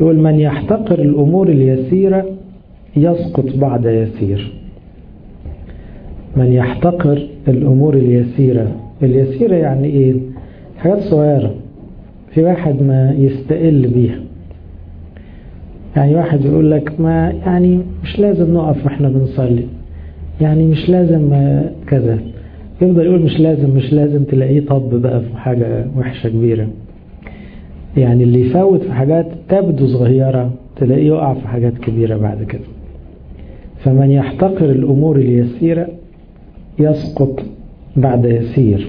يقول من يحتقر الأمور اليسيرة يسقط بعد يسير من يحتقر الأمور اليسيرة اليسيرة يعني إيه حاجات صغيرة في واحد ما يستقل بيها يعني واحد يقول لك ما يعني مش لازم نقف واحنا بنصلي يعني مش لازم كذا يفضل يقول مش لازم مش لازم تلاقيه طب بقى في حاجة وحشة كبيرة يعني اللي يفوت في حاجات تبدو صغيرة تلاقيه يقع في حاجات كبيرة بعد كده فمن يحتقر الأمور اليسيرة يسقط بعد يسير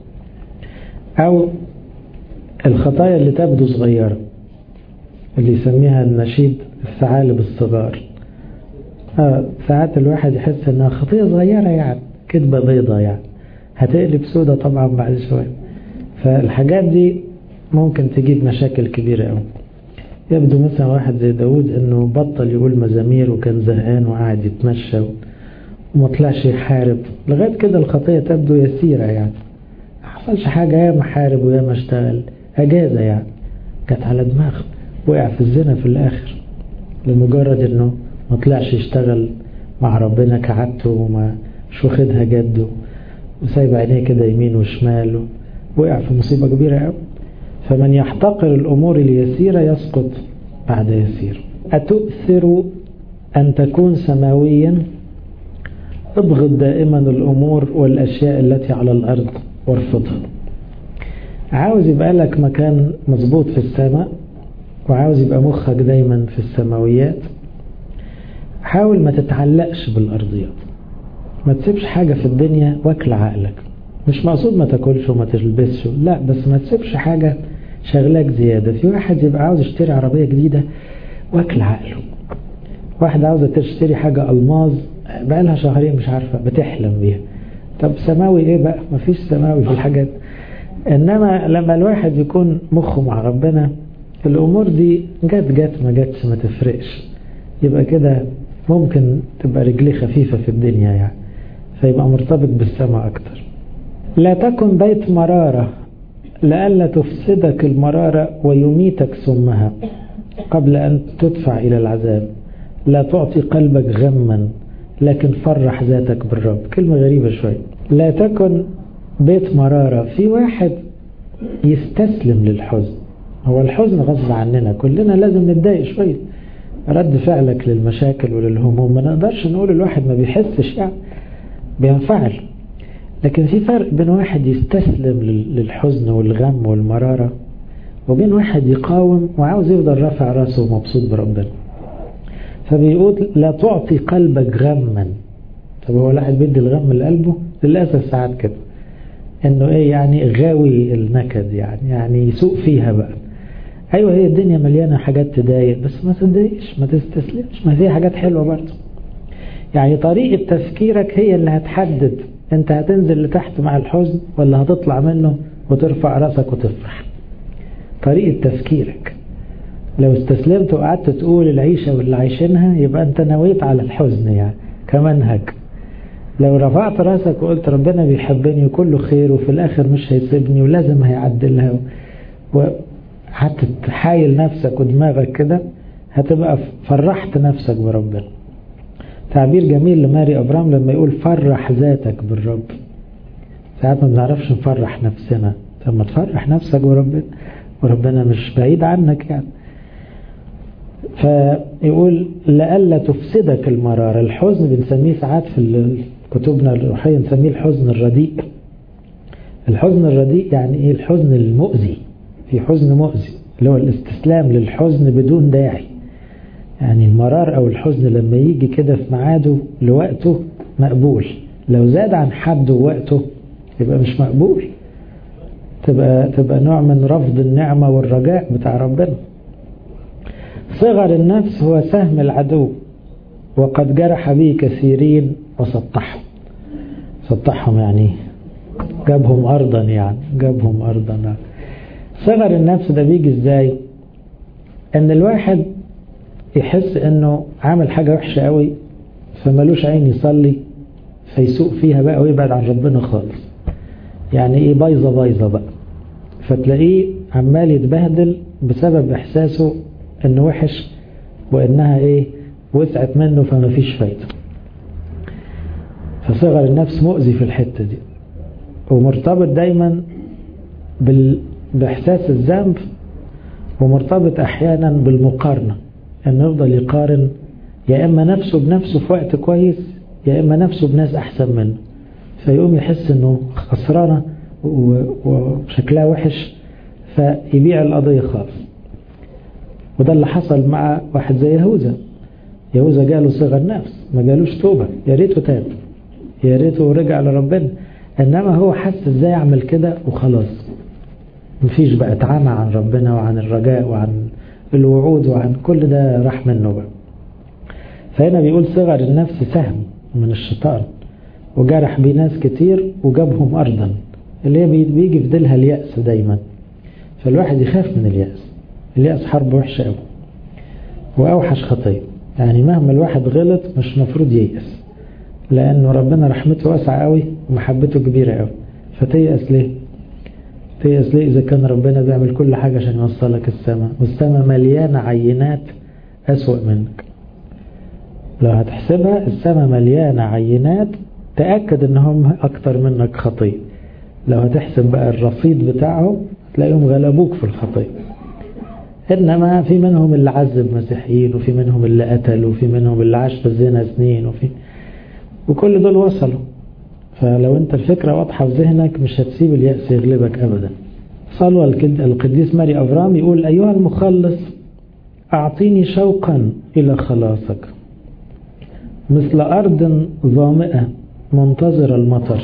أو الخطايا اللي تبدو صغيرة اللي يسميها النشيد الثعالب الصغار آه ساعات الواحد يحس انها خطية صغيرة يعني كذبة بيضة يعني هتقلب سودة طبعا بعد شوية فالحاجات دي ممكن تجيب مشاكل كبيرة قوي يبدو مثلا واحد زي داود انه بطل يقول مزامير وكان زهقان وقاعد يتمشى وما طلعش يحارب لغاية كده الخطية تبدو يسيرة يعني ما حصلش حاجة يا محارب ويا ما اشتغل اجازة يعني كانت على دماغه وقع في الزنا في الاخر لمجرد انه ما طلعش يشتغل مع ربنا كعادته وما مش واخدها جد وسايب عينيه كده يمين وشمال وقع في مصيبة كبيرة قوي فمن يحتقر الأمور اليسيرة يسقط بعد يسير أتؤثر أن تكون سماويا ابغض دائما الأمور والأشياء التي على الأرض وارفضها عاوز يبقى لك مكان مظبوط في السماء وعاوز يبقى مخك دايما في السماويات حاول ما تتعلقش بالأرضيات ما تسيبش حاجة في الدنيا واكل عقلك مش مقصود ما تاكلش وما تلبسش لا بس ما تسيبش حاجة شغلاك زيادة في واحد يبقى عاوز يشتري عربية جديدة واكل عقله واحد عاوزة تشتري حاجة ألماظ بقى لها شهرين مش عارفة بتحلم بيها طب سماوي ايه بقى مفيش سماوي في الحاجات انما لما الواحد يكون مخه مع ربنا الامور دي جت جت ما جتش ما تفرقش يبقى كده ممكن تبقى رجليه خفيفة في الدنيا يعني فيبقى مرتبط بالسماء أكتر لا تكن بيت مرارة لئلا تفسدك المرارة ويميتك سمها قبل أن تدفع إلى العذاب لا تعطي قلبك غما لكن فرح ذاتك بالرب كلمة غريبة شوي لا تكن بيت مرارة في واحد يستسلم للحزن هو الحزن غصب عننا كلنا لازم نتضايق شوية رد فعلك للمشاكل وللهموم ما نقدرش نقول الواحد ما بيحسش يعني بينفعل لكن في فرق بين واحد يستسلم للحزن والغم والمرارة وبين واحد يقاوم وعاوز يفضل رافع راسه ومبسوط بربنا فبيقول لا تعطي قلبك غما طب هو الواحد بيدي الغم لقلبه للأسف ساعات كده انه ايه يعني غاوي النكد يعني يعني يسوق فيها بقى ايوه هي الدنيا مليانه حاجات تضايق بس ما تضايقش ما تستسلمش ما فيها حاجات حلوه برضه يعني طريقه تفكيرك هي اللي هتحدد انت هتنزل لتحت مع الحزن ولا هتطلع منه وترفع راسك وتفرح طريقه تفكيرك لو استسلمت وقعدت تقول العيشه واللي عايشينها يبقى انت نويت على الحزن يعني كمنهج لو رفعت راسك وقلت ربنا بيحبني وكله خير وفي الاخر مش هيسيبني ولازم هيعدلها و... هتتحايل نفسك ودماغك كده هتبقى فرحت نفسك بربنا تعبير جميل لماري أبرام لما يقول فرح ذاتك بالرب ساعات ما بنعرفش نفرح نفسنا لما تفرح نفسك بربنا وربنا مش بعيد عنك يعني فيقول لألا تفسدك المرارة الحزن بنسميه ساعات في كتبنا الروحية نسميه الحزن الرديء الحزن الرديء يعني ايه الحزن المؤذي في حزن مؤذي اللي هو الاستسلام للحزن بدون داعي يعني المرار او الحزن لما يجي كده في ميعاده لوقته مقبول لو زاد عن حده ووقته يبقى مش مقبول تبقى تبقى نوع من رفض النعمة والرجاء بتاع ربنا صغر النفس هو سهم العدو وقد جرح به كثيرين وسطحهم سطحهم يعني جابهم أرضا يعني جابهم أرضا يعني. صغر النفس ده بيجي ازاي ان الواحد يحس انه عامل حاجة وحشة قوي فمالوش عين يصلي فيسوق فيها بقى ويبعد عن ربنا خالص يعني ايه بايظة بايظة بقى فتلاقيه عمال يتبهدل بسبب احساسه انه وحش وانها ايه وسعت منه فما فيش فايدة فصغر النفس مؤذي في الحتة دي ومرتبط دايما بال... بإحساس الذنب ومرتبط أحيانا بالمقارنة أنه يفضل يقارن يا إما نفسه بنفسه في وقت كويس يا إما نفسه بناس أحسن منه فيقوم يحس أنه خسرانة وشكلها وحش فيبيع القضية خالص وده اللي حصل مع واحد زي يهوذا يهوذا جاله صغر نفس ما جالوش توبة يا ريته تاب يا ريته رجع لربنا انما هو حس ازاي اعمل كده وخلاص مفيش بقى اتعامى عن ربنا وعن الرجاء وعن الوعود وعن كل ده راح منه بقى فهنا بيقول صغر النفس سهم من الشيطان وجرح بيه ناس كتير وجابهم أرضا اللي هي بيجي في ديلها اليأس دايما فالواحد يخاف من اليأس اليأس حرب وحشة قوي وأوحش خطية يعني مهما الواحد غلط مش مفروض ييأس لأنه ربنا رحمته واسعة قوي ومحبته كبيرة قوي فتيأس ليه تيأس ليه إذا كان ربنا بيعمل كل حاجة عشان يوصلك السماء والسماء مليانة عينات أسوأ منك لو هتحسبها السماء مليانة عينات تأكد إنهم أكتر منك خطية لو هتحسب بقى الرصيد بتاعهم تلاقيهم غلبوك في الخطية إنما في منهم اللي عذب مسيحيين وفي منهم اللي قتل وفي منهم اللي عاش في الزنا سنين وفي وكل دول وصلوا فلو انت الفكرة واضحة في ذهنك مش هتسيب اليأس يغلبك أبدا صلوى القديس ماري أفرام يقول أيها المخلص أعطيني شوقا إلى خلاصك مثل أرض ظامئة منتظر المطر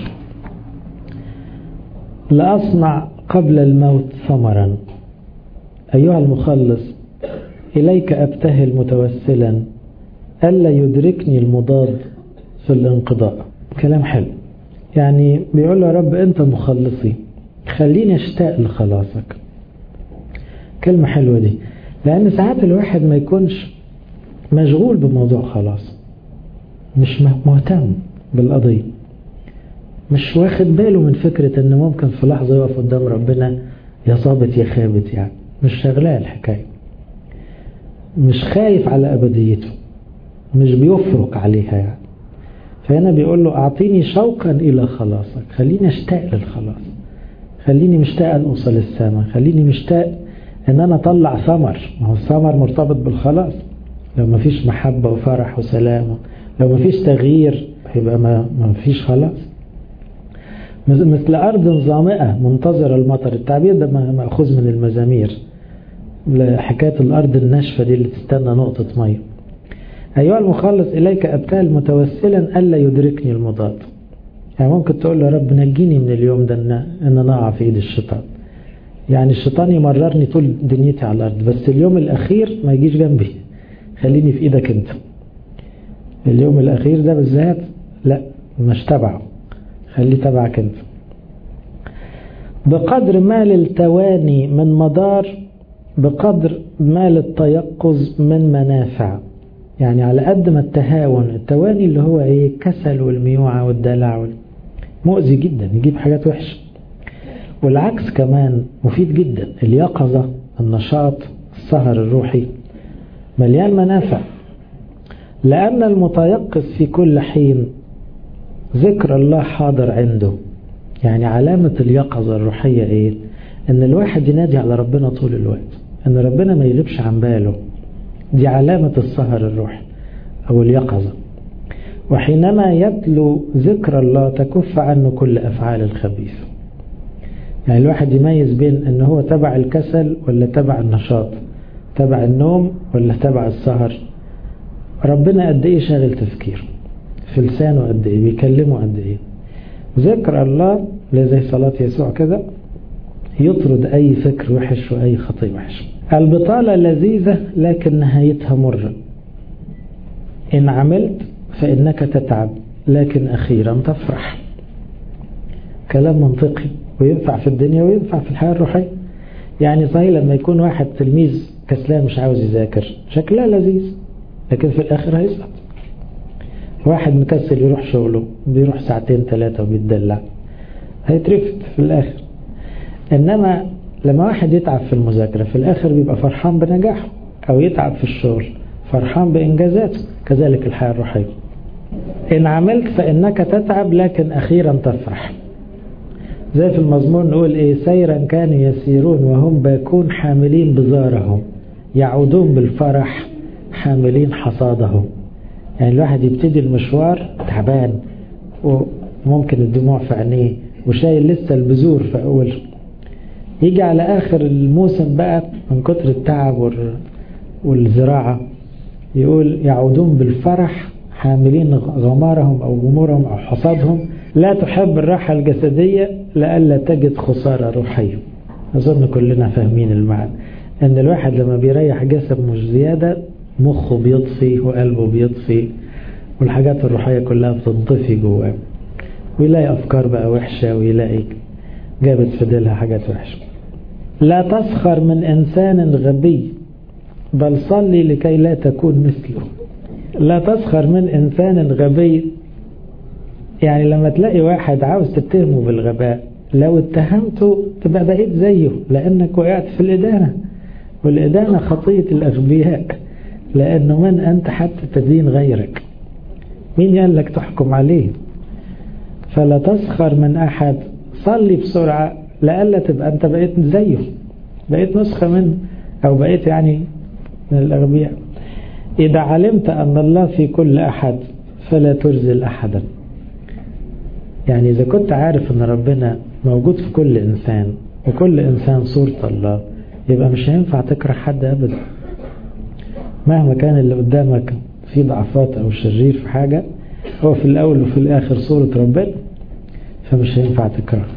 لأصنع قبل الموت ثمرا أيها المخلص إليك أبتهل متوسلا ألا يدركني المضاد في الانقضاء كلام حلو يعني بيقول له يا رب أنت مخلصي خليني أشتاق لخلاصك كلمة حلوة دي لأن ساعات الواحد ما يكونش مشغول بموضوع خلاص مش مهتم بالقضية مش واخد باله من فكرة ان ممكن في لحظة يقف قدام ربنا يا صابت يا خابت يعني مش شغلاه الحكاية مش خايف على أبديته مش بيفرق عليها يعني فهنا بيقول له أعطيني شوقا إلى خلاصك خليني أشتاق للخلاص خليني مشتاق أن أوصل السماء خليني مشتاق أن أنا أطلع ثمر ما هو الثمر مرتبط بالخلاص لو ما فيش محبة وفرح وسلام لو ما فيش تغيير يبقى ما, ما فيش خلاص مثل أرض ظامئة منتظرة المطر التعبير ده مأخوذ من المزامير حكاية الأرض الناشفة دي اللي تستنى نقطة مية أيها المخلص إليك أبتال متوسلا ألا يدركني المضاد يعني ممكن تقول له رب نجيني من اليوم ده إن أنا أقع في إيد الشيطان يعني الشيطان يمررني طول دنيتي على الأرض بس اليوم الأخير ما يجيش جنبي خليني في إيدك أنت اليوم الأخير ده بالذات لا مش تبعه خليه تبعك أنت بقدر ما للتواني من مدار بقدر ما للتيقظ من منافع يعني على قد ما التهاون التواني اللي هو ايه الكسل والميوعة والدلع مؤذي جدا يجيب حاجات وحشة والعكس كمان مفيد جدا اليقظة النشاط السهر الروحي مليان منافع لأن المتيقظ في كل حين ذكر الله حاضر عنده يعني علامة اليقظة الروحية ايه ان الواحد ينادي على ربنا طول الوقت ان ربنا ما يغيبش عن باله دي علامة السهر الروحي او اليقظة وحينما يتلو ذكر الله تكف عنه كل افعال الخبيث يعني الواحد يميز بين ان هو تبع الكسل ولا تبع النشاط تبع النوم ولا تبع السهر ربنا قد ايه شاغل تفكير في لسانه قد ايه بيكلمه قد ايه ذكر الله زي صلاة يسوع كده يطرد أي فكر وحش وأي خطية وحش البطالة لذيذة لكن نهايتها مرة إن عملت فإنك تتعب لكن أخيرا تفرح كلام منطقي وينفع في الدنيا وينفع في الحياة الروحية يعني صحيح لما يكون واحد تلميذ كسلان مش عاوز يذاكر شكلها لذيذ لكن في الآخر هيسقط واحد مكسل يروح شغله بيروح ساعتين ثلاثة وبيتدلع هيترفد في الآخر إنما لما واحد يتعب في المذاكرة في الآخر بيبقى فرحان بنجاحه أو يتعب في الشغل فرحان بإنجازاته كذلك الحياة الروحية إن عملت فإنك تتعب لكن أخيرا تفرح زي في المزمور نقول إيه سيرا كانوا يسيرون وهم باكون حاملين بزارهم يعودون بالفرح حاملين حصادهم يعني الواحد يبتدي المشوار تعبان وممكن الدموع في عينيه وشايل لسه البذور في أول يجي على آخر الموسم بقى من كتر التعب والزراعة يقول يعودون بالفرح حاملين غمارهم أو غمورهم أو حصادهم لا تحب الراحة الجسدية لألا تجد خسارة روحية أظن كلنا فاهمين المعنى أن الواحد لما بيريح جسد مش زيادة مخه بيطفي وقلبه بيطفي والحاجات الروحية كلها بتنطفي جواه ويلاقي أفكار بقى وحشة ويلاقي جابت في ديلها حاجات وحشة لا تسخر من إنسان غبي بل صلي لكي لا تكون مثله لا تسخر من إنسان غبي يعني لما تلاقي واحد عاوز تتهمه بالغباء لو اتهمته تبقى بقيت زيه لأنك وقعت في الإدانة والإدانة خطية الأغبياء لأنه من أنت حتى تدين غيرك مين قال لك تحكم عليه فلا تسخر من أحد صلي بسرعة لألا تبقى أنت بقيت زيه بقيت نسخة منه أو بقيت يعني من الأغبياء إذا علمت أن الله في كل أحد فلا ترزل أحدا يعني إذا كنت عارف أن ربنا موجود في كل إنسان وكل إنسان صورة الله يبقى مش هينفع تكره حد أبدا مهما كان اللي قدامك فيه ضعفات أو شرير في حاجة هو في الأول وفي الآخر صورة ربنا فمش هينفع تكره